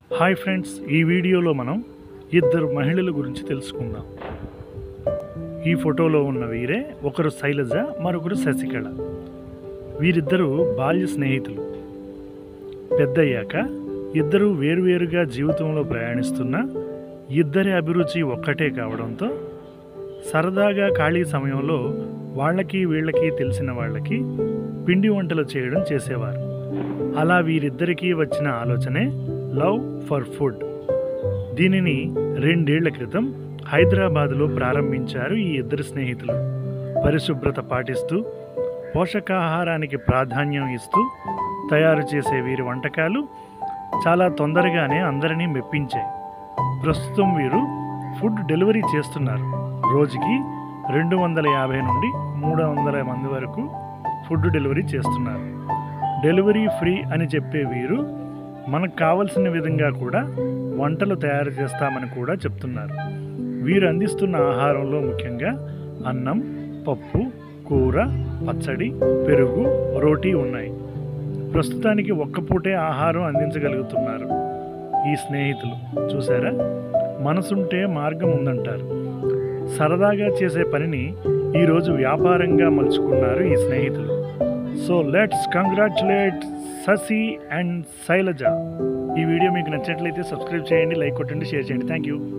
hi friends ఈ వీడియోలో మనం ఇద్దరు మహిళల గురించి తెలుసుకుందాం ఈ ఫోటోలో ఉన్న వీరే ఒకరు శైలజ మరొకరు శశికళ వీరిద్దరూ బాల్య స్నేహితులు పెద్దయ్యాక ఇద్దరూ వేరువేరుగా జీవితంలో ప్రయాణిస్తున్న ఇద్దరి అభిరుచి ఒక్కటే కావడంతో సరదాగా ఖాళీ సమయంలో వాళ్ళకి వీళ్ళకి తెలిసిన వాళ్ళకి పిండి వంటలు చేయడం చేసేవారు అలా వీరిద్దరికీ వచ్చిన ఆలోచనే లవ్ ఫర్ ఫుడ్ దీనిని రెండేళ్ల క్రితం హైదరాబాదులో ప్రారంభించారు ఈ ఇద్దరు స్నేహితులు పరిశుభ్రత పాటిస్తూ పోషకాహారానికి ప్రాధాన్యం ఇస్తూ తయారు చేసే వీరి వంటకాలు చాలా తొందరగానే అందరినీ మెప్పించాయి ప్రస్తుతం వీరు ఫుడ్ డెలివరీ చేస్తున్నారు రోజుకి రెండు వందల యాభై నుండి మూడు వందల మంది వరకు ఫుడ్ డెలివరీ చేస్తున్నారు డెలివరీ ఫ్రీ అని చెప్పే వీరు మనకు కావలసిన విధంగా కూడా వంటలు తయారు చేస్తామని కూడా చెప్తున్నారు వీరు అందిస్తున్న ఆహారంలో ముఖ్యంగా అన్నం పప్పు కూర పచ్చడి పెరుగు రోటీ ఉన్నాయి ప్రస్తుతానికి ఒక్క పూటే ఆహారం అందించగలుగుతున్నారు ఈ స్నేహితులు చూసారా మనసుంటే మార్గం ఉందంటారు సరదాగా చేసే పనిని ఈరోజు వ్యాపారంగా మలుచుకున్నారు ఈ స్నేహితులు so let's congratulate Sasi and Shailaja ఈ వీడియో మీకు నచ్చినట్లయితే సబ్స్క్రైబ్ చేయండి లైక్ కొట్టండి షేర్ చేయండి థ్యాంక్ యూ